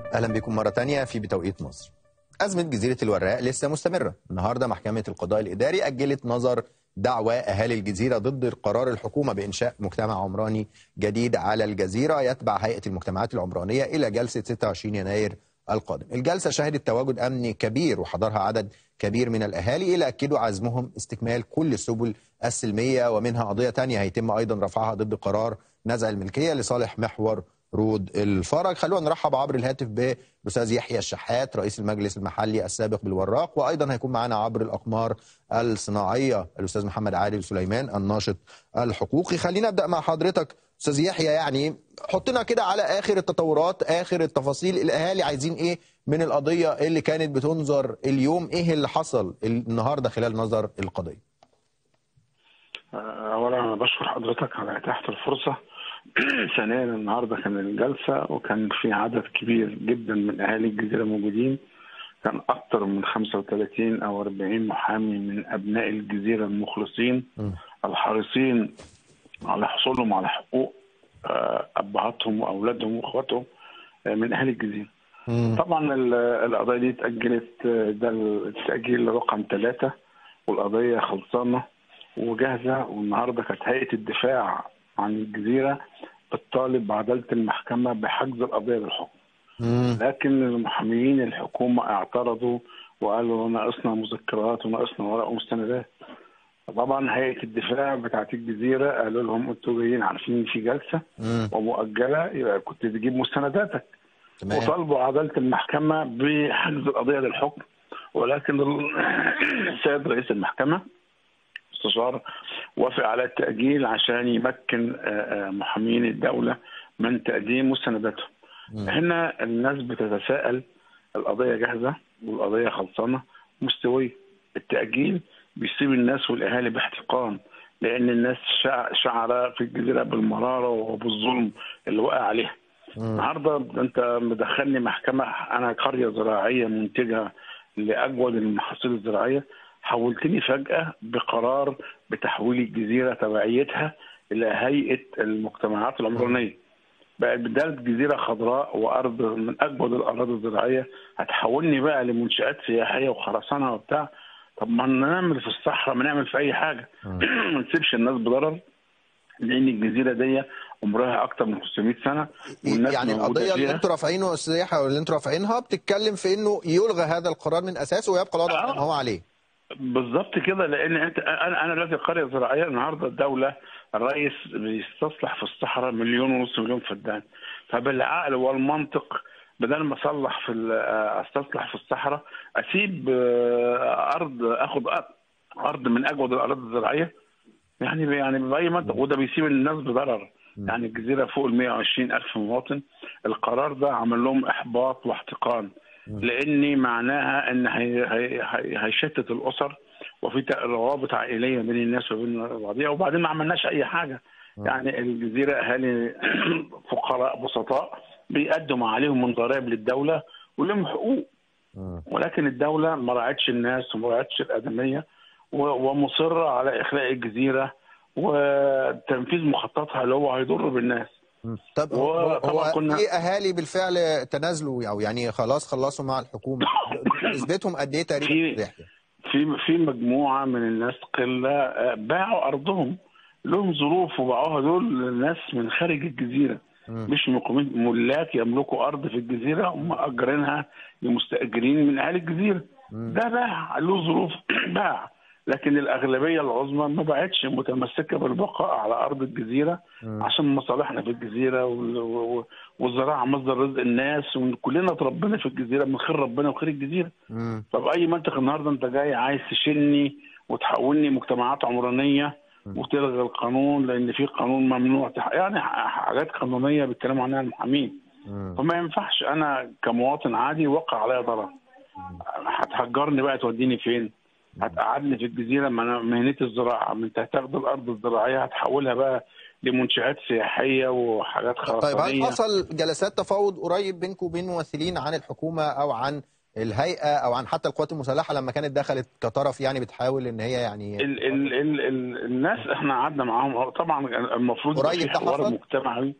اهلا بكم مره تانية في بتوقيت مصر ازمه جزيره الوراق لسه مستمره النهارده محكمه القضاء الاداري اجلت نظر دعوى اهالي الجزيره ضد قرار الحكومه بانشاء مجتمع عمراني جديد على الجزيره يتبع هيئه المجتمعات العمرانيه الى جلسه 26 يناير القادم الجلسه شهدت تواجد امني كبير وحضرها عدد كبير من الاهالي الى اكدوا عزمهم استكمال كل السبل السلميه ومنها قضيه تانية هيتم ايضا رفعها ضد قرار نزع الملكيه لصالح محور رود الفرج خلونا نرحب عبر الهاتف بالاستاذ يحيى الشحات رئيس المجلس المحلي السابق بالوراق وايضا هيكون معنا عبر الاقمار الصناعيه الاستاذ محمد عادل سليمان الناشط الحقوقي خلينا ابدا مع حضرتك استاذ يحيى يعني حطنا كده على اخر التطورات اخر التفاصيل الاهالي عايزين ايه من القضيه اللي كانت بتنظر اليوم ايه اللي حصل النهارده خلال نظر القضيه اولا انا بشكر حضرتك على اتاحه الفرصه ثانيا النهارده كان الجلسه وكان في عدد كبير جدا من اهالي الجزيره موجودين كان اكثر من 35 او 40 محامي من ابناء الجزيره المخلصين الحريصين على حصولهم على حقوق ابهاتهم واولادهم واخواتهم من اهل الجزيره. طبعا القضيه دي اتاجلت ده التاجيل رقم ثلاثه والقضيه خلصانه وجاهزه والنهارده كانت هيئه الدفاع عن الجزيره بتطالب بعداله المحكمه بحجز القضيه بالحكم. لكن المحاميين الحكومه اعترضوا وقالوا ناقصنا مذكرات وناقصنا ورق ومستندات. طبعا هيئه الدفاع بتاعت الجزيره قالوا لهم انتوا جايين عارفين ان في جلسه مم. ومؤجله يبقى كنت تجيب مستنداتك. تمام وطالبوا عداله المحكمه بحجز القضيه للحكم ولكن السيد رئيس المحكمه مستشار وافق على التأجيل عشان يمكن محامين الدولة من تقديم مستنداتهم. هنا الناس بتتساءل القضية جاهزة والقضية خلصانة مستوية. التأجيل بيسيب الناس والأهالي باحتقان لأن الناس شعر في الجزيرة بالمرارة وبالظلم اللي وقع عليها. النهارده انت مدخلني محكمة أنا قرية زراعية منتجة لأجود المحاصيل الزراعية حولتني فجأة بقرار بتحويل الجزيرة تبعيتها إلى هيئة المجتمعات العمرانية بقت بدالة جزيرة خضراء وأرض من أجود الأراضي الزراعية هتحولني بقى لمنشآت سياحية وخرسانة وبتاع طب ما نعمل في الصحراء ما نعمل في أي حاجة ما نسيبش الناس بضرر لأن الجزيرة دي عمرها أكتر من 500 سنة والناس يعني القضيه اللي انتوا رافعينه استاذ يحيى واللي انتوا رافعينها بتتكلم في انه يلغى هذا القرار من اساسه ويبقى الوضع آه. كما هو عليه بالظبط كده لان انت انا انا دلوقتي قريه زراعيه النهارده الدوله الرئيس بيستصلح في الصحراء مليون ونص مليون فدان فبالعقل والمنطق بدل ما اصلح في استصلح في الصحراء اسيب ارض اخد ارض من اجود الاراضي الزراعيه يعني يعني باي منطق وده بيسيب الناس بضرر يعني الجزيره فوق ال 120 الف مواطن القرار ده عمل لهم احباط واحتقان لان معناها ان هي هي هي هيشتت الاسر وفي روابط عائليه بين الناس وبين بعضها وبعدين ما عملناش اي حاجه يعني الجزيره اهالي فقراء بسطاء بيقدموا عليهم من ضرائب للدوله ولهم حقوق ولكن الدوله ما راعتش الناس وما راعتش الادميه ومصره على اخلاء الجزيره وتنفيذ مخططها اللي هو هيضر بالناس طب هو, هو كنا... ايه اهالي بالفعل تنازلوا او يعني خلاص خلصوا مع الحكومه نسبتهم قد ايه تقريبا في في في مجموعه من الناس قله باعوا ارضهم لهم ظروف وباعوها دول للناس من خارج الجزيره م. مش مقيمين ملاك يملكوا ارض في الجزيره هم اجرينها لمستاجرين من اهل الجزيره م. ده باع له ظروف باع لكن الاغلبيه العظمى ما بقتش متمسكه بالبقاء على ارض الجزيره م. عشان مصالحنا في الجزيره والزراعه مصدر رزق الناس وكلنا اتربينا في الجزيره من خير ربنا وخير الجزيره م. طب اي منطق النهارده انت جاي عايز تشيلني وتحولني مجتمعات عمرانيه وتلغي القانون لان في قانون ممنوع يعني حاجات قانونيه بيتكلموا عنها المحامين فما ينفعش انا كمواطن عادي وقع عليا ضرر هتهجرني بقى توديني فين؟ هتقعدني في الجزيره مهنتي الزراعه من هتاخد الارض الزراعيه هتحولها بقى لمنشآت سياحيه وحاجات خرسانيه طيب هل حصل جلسات تفاوض قريب بينكم وبين ممثلين عن الحكومه او عن الهيئه او عن حتى القوات المسلحه لما كانت دخلت كطرف يعني بتحاول ان هي يعني ال ال ال ال الناس احنا قعدنا معاهم طبعا المفروض قريب في حوار مجتمعي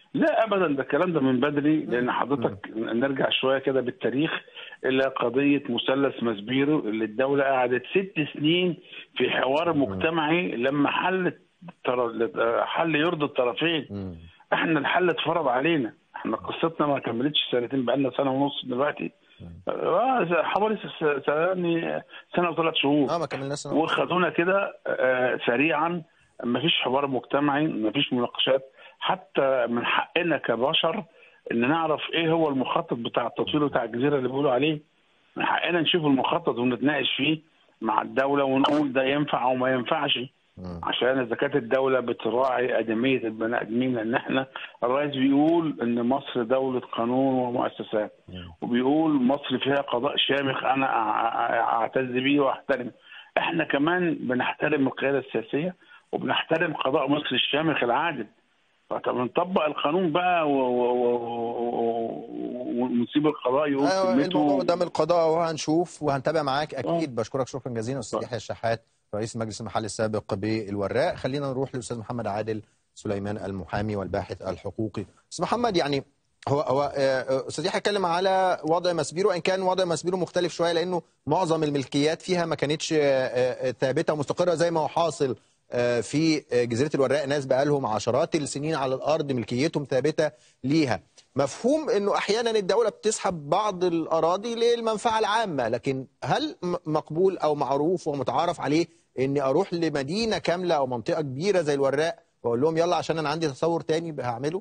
لا ابدا ده الكلام ده من بدري لان حضرتك نرجع شويه كده بالتاريخ الى قضيه مثلث مسبيرو اللي الدوله قعدت ست سنين في حوار مجتمعي لما حلت تر- حل يرضي الطرفين مم. احنا الحل اتفرض علينا احنا قصتنا ما كملتش سنتين بقالنا سنه ونص دلوقتي آه، حوالي س- س- يعني سنه وثلاث شهور اه ما كملناش سنة. وخدونا كده آه، سريعا ما فيش حوار مجتمعي ما فيش مناقشات حتى من حقنا كبشر ان نعرف ايه هو المخطط بتاع التطوير بتاع الجزيره اللي بيقولوا عليه من حقنا نشوف المخطط ونتناقش فيه مع الدوله ونقول ده ينفع او ما ينفعش مم. عشان اذا كانت الدوله بتراعي ادميه البني ادمين لان احنا الرئيس بيقول ان مصر دوله قانون ومؤسسات وبيقول مصر فيها قضاء شامخ انا أع- أع- اعتز بيه واحترمه احنا كمان بنحترم القياده السياسيه وبنحترم قضاء مصر الشامخ العادل فبنطبق القانون بقى و- و- و- و- ونسيب القضاء يقول ايوه الموضوع كلمته قدام القضاء وهنشوف وهنتابع معاك اكيد بشكرك شكرا جزيلا استاذ يحيى الشحات رئيس المجلس المحلي السابق بالوراق خلينا نروح للاستاذ محمد عادل سليمان المحامي والباحث الحقوقي استاذ محمد يعني هو هو آه، آه، استاذ يحيى اتكلم على وضع مسبيرو ان كان وضع مسبيرو مختلف شويه لانه معظم الملكيات فيها ما كانتش آه، آه، ثابته ومستقره زي ما هو حاصل آه، في آه، جزيره الوراق ناس بقى لهم عشرات السنين على الارض ملكيتهم ثابته ليها مفهوم انه احيانا الدوله بتسحب بعض الاراضي للمنفعه العامه لكن هل م- مقبول او معروف ومتعارف عليه اني اروح لمدينه كامله او منطقه كبيره زي الوراق واقول لهم يلا عشان انا عندي تصور تاني هعمله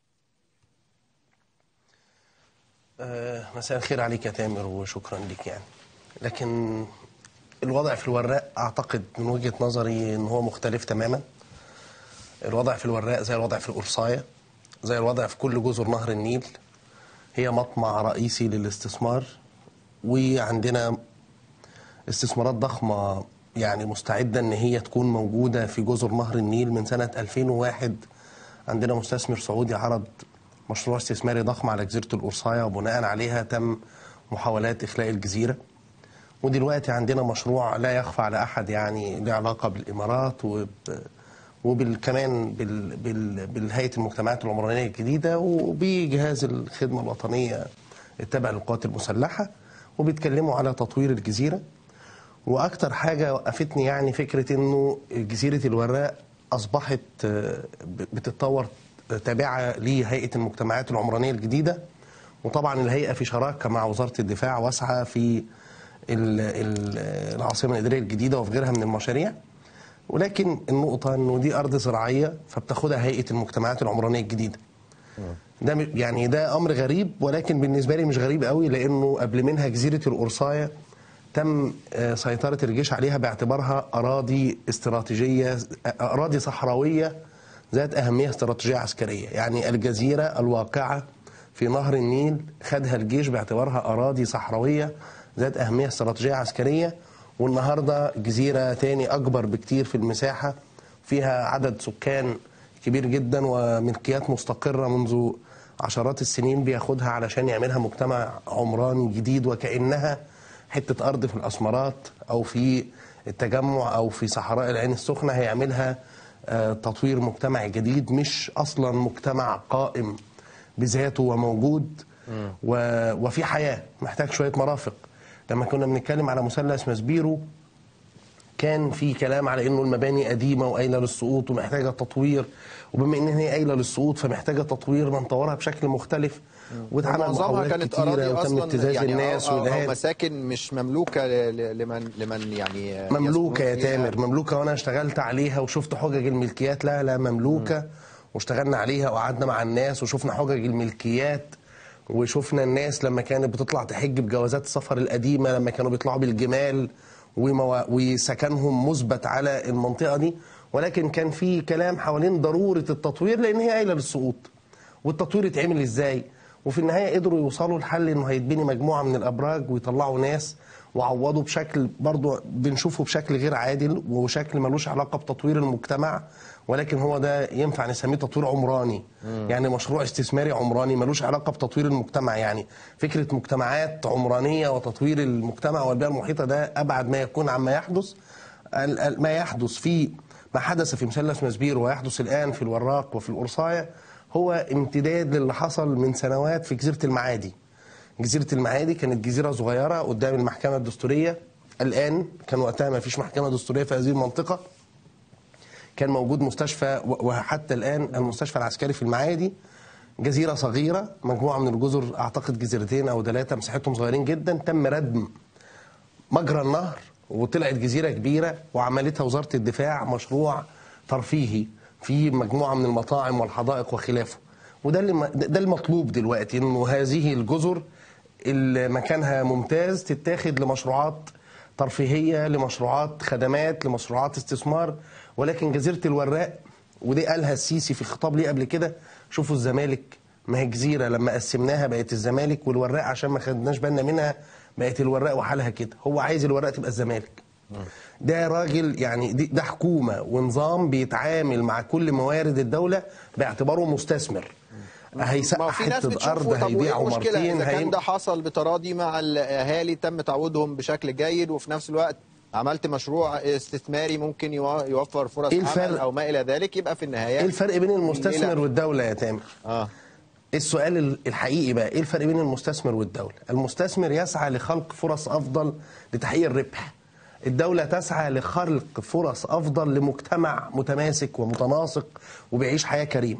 آه، مساء الخير عليك يا تامر وشكرا لك يعني لكن الوضع في الوراق اعتقد من وجهة نظري ان هو مختلف تماما الوضع في الوراق زي الوضع في القرصاية زي الوضع في كل جزر نهر النيل هي مطمع رئيسي للاستثمار وعندنا استثمارات ضخمة يعني مستعدة ان هي تكون موجودة في جزر نهر النيل من سنة 2001 عندنا مستثمر سعودي عرض مشروع استثماري ضخم على جزيرة القرصاية وبناء عليها تم محاولات إخلاء الجزيرة ودلوقتي عندنا مشروع لا يخفى على أحد يعني له علاقة بالإمارات وب وبالكمان بال... بال... بالهيئة المجتمعات العمرانية الجديدة وبجهاز الخدمة الوطنية التابع للقوات المسلحة وبيتكلموا على تطوير الجزيرة واكتر حاجه وقفتني يعني فكره انه جزيره الوراق اصبحت آه، بتتطور تابعه لهيئه المجتمعات العمرانيه الجديده وطبعا الهيئه في شراكه مع وزاره الدفاع واسعه في ال- ال- العاصمه الاداريه الجديده وفي غيرها من المشاريع ولكن النقطه انه دي ارض زراعيه فبتاخدها هيئه المجتمعات العمرانيه الجديده ده م- يعني ده امر غريب ولكن بالنسبه لي مش غريب قوي لانه قبل منها جزيره القرصايه تم آه، سيطره الجيش عليها باعتبارها اراضي استراتيجيه آه، اراضي صحراويه ذات اهميه استراتيجيه عسكريه يعني الجزيره الواقعه في نهر النيل خدها الجيش باعتبارها اراضي صحراويه ذات اهميه استراتيجيه عسكريه والنهارده جزيره تاني اكبر بكتير في المساحه فيها عدد سكان كبير جدا وملكيات مستقرة منذ عشرات السنين بياخدها علشان يعملها مجتمع عمراني جديد وكأنها حتة أرض في الأسمرات أو في التجمع أو في صحراء العين السخنة هيعملها آه، تطوير مجتمعي جديد مش أصلا مجتمع قائم بذاته وموجود و- وفي حياة محتاج شوية مرافق لما كنا بنتكلم على مثلث مسبيرو كان في كلام على انه المباني قديمه وقايله للسقوط ومحتاجه تطوير وبما ان هي قايله للسقوط فمحتاجه تطوير نطورها بشكل مختلف واتعمل معظمها محاولات كانت كتيرة اراضي وتم اصلا ابتزاز يعني الناس أو, أو, أو والإهانة. مساكن مش مملوكه ل- ل- لمن لمن يعني مملوكه يا يسكنون فيها. تامر مملوكه وانا اشتغلت عليها وشفت حجج الملكيات لا لا مملوكه واشتغلنا عليها وقعدنا مع الناس وشفنا حجج الملكيات وشفنا الناس لما كانت بتطلع تحج بجوازات السفر القديمه لما كانوا بيطلعوا بالجمال وموا- وسكنهم مثبت على المنطقه دي ولكن كان في كلام حوالين ضروره التطوير لان هي قايله للسقوط والتطوير يتعمل ازاي وفي النهايه قدروا يوصلوا لحل انه هيتبني مجموعه من الابراج ويطلعوا ناس وعوضوا بشكل برضه بنشوفه بشكل غير عادل وشكل ملوش علاقه بتطوير المجتمع ولكن هو ده ينفع نسميه تطوير عمراني يعني مشروع استثماري عمراني ملوش علاقه بتطوير المجتمع يعني فكره مجتمعات عمرانيه وتطوير المجتمع والبيئه المحيطه ده ابعد ما يكون عما يحدث ال- ال- ما يحدث في ما حدث في مثلث مسبير ويحدث الان في الوراق وفي القرصايه هو امتداد للي حصل من سنوات في جزيره المعادي جزيره المعادي كانت جزيره صغيره قدام المحكمه الدستوريه الان كان وقتها ما فيش محكمه دستوريه في هذه المنطقه كان موجود مستشفى و- وحتى الان المستشفى العسكري في المعادي جزيره صغيره مجموعه من الجزر اعتقد جزيرتين او ثلاثه مساحتهم صغيرين جدا تم ردم مجرى النهر وطلعت جزيره كبيره وعملتها وزاره الدفاع مشروع ترفيهي في مجموعه من المطاعم والحدائق وخلافه وده اللي ده المطلوب دلوقتي انه هذه الجزر اللي مكانها ممتاز تتاخد لمشروعات ترفيهيه لمشروعات خدمات لمشروعات استثمار ولكن جزيره الوراق ودي قالها السيسي في خطاب ليه قبل كده شوفوا الزمالك ما هي جزيره لما قسمناها بقت الزمالك والوراق عشان ما خدناش بالنا منها بقت الوراق وحالها كده هو عايز الوراق تبقى الزمالك ده راجل يعني دي- ده حكومه ونظام بيتعامل مع كل موارد الدوله باعتباره مستثمر ما هو هيسقع في ناس حته بتشوفه ارض طب وايه هيبيع المشكله عمارتين اذا كان هيم- ده حصل بتراضي مع الاهالي تم تعويضهم بشكل جيد وفي نفس الوقت عملت مشروع استثماري ممكن يو- يوفر فرص إيه عمل الفرق؟ او ما الى ذلك يبقى في النهايه ايه الفرق بين المستثمر الليلة- والدوله يا تامر اه السؤال الحقيقي بقى ايه الفرق بين المستثمر والدوله المستثمر يسعى لخلق فرص افضل لتحقيق الربح الدولة تسعى لخلق فرص أفضل لمجتمع متماسك ومتناسق وبيعيش حياة كريمة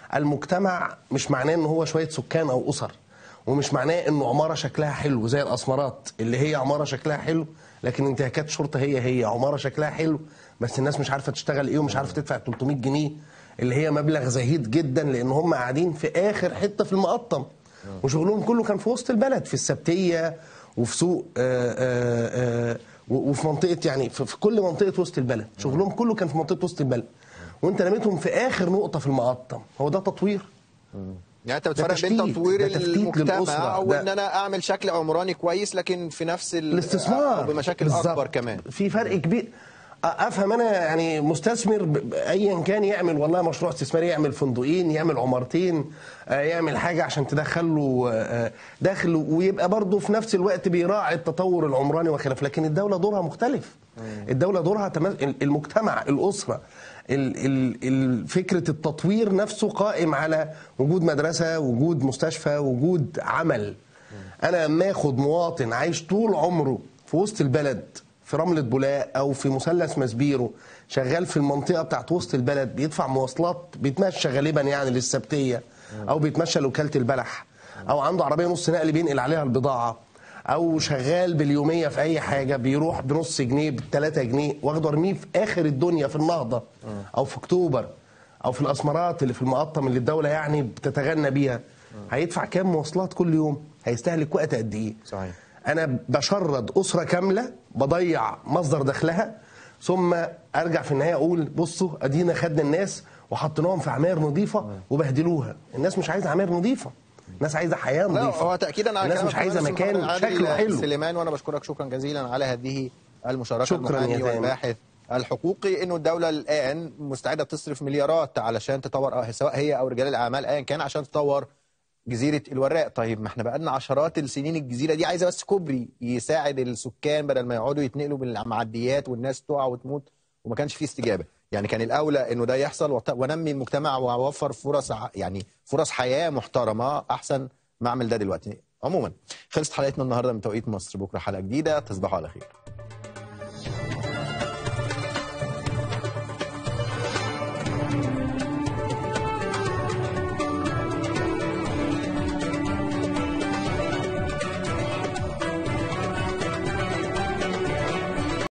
المجتمع مش معناه ان هو شوية سكان أو أسر ومش معناه انه عمارة شكلها حلو زي الأسمرات اللي هي عمارة شكلها حلو لكن انتهاكات شرطة هي هي عمارة شكلها حلو بس الناس مش عارفة تشتغل ايه ومش عارفة تدفع 300 جنيه اللي هي مبلغ زهيد جدا لان هم قاعدين في اخر حته في المقطم وشغلهم كله كان في وسط البلد في السبتيه وفي سوق آآ آآ و- وفي منطقه يعني في في كل منطقه وسط البلد شغلهم كله كان في منطقه وسط البلد وانت رميتهم في اخر نقطه في المقطم هو ده تطوير يعني انت بتفرق بين تشتيت، تطوير ده تفتيت المجتمع للأسرة، وان ده- انا اعمل شكل عمراني كويس لكن في نفس ال- الاستثمار أو بمشاكل بالظبط. اكبر كمان في فرق كبير أ- افهم انا يعني مستثمر ب- ب- ايا كان يعمل والله مشروع استثماري يعمل فندقين يعمل عمارتين آه، يعمل حاجه عشان تدخل له آه، دخل ويبقى برضه في نفس الوقت بيراعي التطور العمراني وخلافه لكن الدوله دورها مختلف الدوله دورها تمام المجتمع الاسره ال- ال- ال- فكره التطوير نفسه قائم على وجود مدرسه وجود مستشفى وجود عمل انا لما اخد مواطن عايش طول عمره في وسط البلد في رملة بولاق او في مثلث مسبيرو شغال في المنطقه بتاعت وسط البلد بيدفع مواصلات بيتمشى غالبا يعني للسبتيه او بيتمشى لوكاله البلح او عنده عربيه نص نقل بينقل عليها البضاعه او شغال باليوميه في اي حاجه بيروح بنص جنيه بثلاثة جنيه واخده ارميه في اخر الدنيا في النهضه او في اكتوبر او في الاسمرات اللي في المقطم اللي الدوله يعني بتتغنى بيها هيدفع كام مواصلات كل يوم هيستهلك وقت قد ايه صحيح. انا بشرد اسره كامله بضيع مصدر دخلها ثم ارجع في النهايه اقول بصوا ادينا خدنا الناس وحطيناهم في عماير نظيفه وبهدلوها الناس مش عايزه عماير نظيفه الناس عايزه حياه لا نظيفه هو تاكيدا على الناس كلامك مش عايزه كمان مكان سلطان شكله عادل حلو سليمان وانا بشكرك شكرا جزيلا على هذه المشاركه شكراً يا المحامي تامر. والباحث الحقوقي انه الدوله الان مستعده تصرف مليارات علشان تطور آه، سواء هي او رجال الاعمال ايا كان عشان تطور جزيره الوراق طيب ما احنا بقالنا عشرات السنين الجزيره دي عايزه بس كوبري يساعد السكان بدل ما يقعدوا يتنقلوا بالمعديات والناس تقع وتموت وما كانش فيه استجابه يعني كان الاولى انه ده يحصل وت- ونمي المجتمع واوفر فرص ع- يعني فرص حياه محترمه احسن ما اعمل ده دلوقتي عموما خلصت حلقتنا النهارده من توقيت مصر بكره حلقه جديده تصبحوا على خير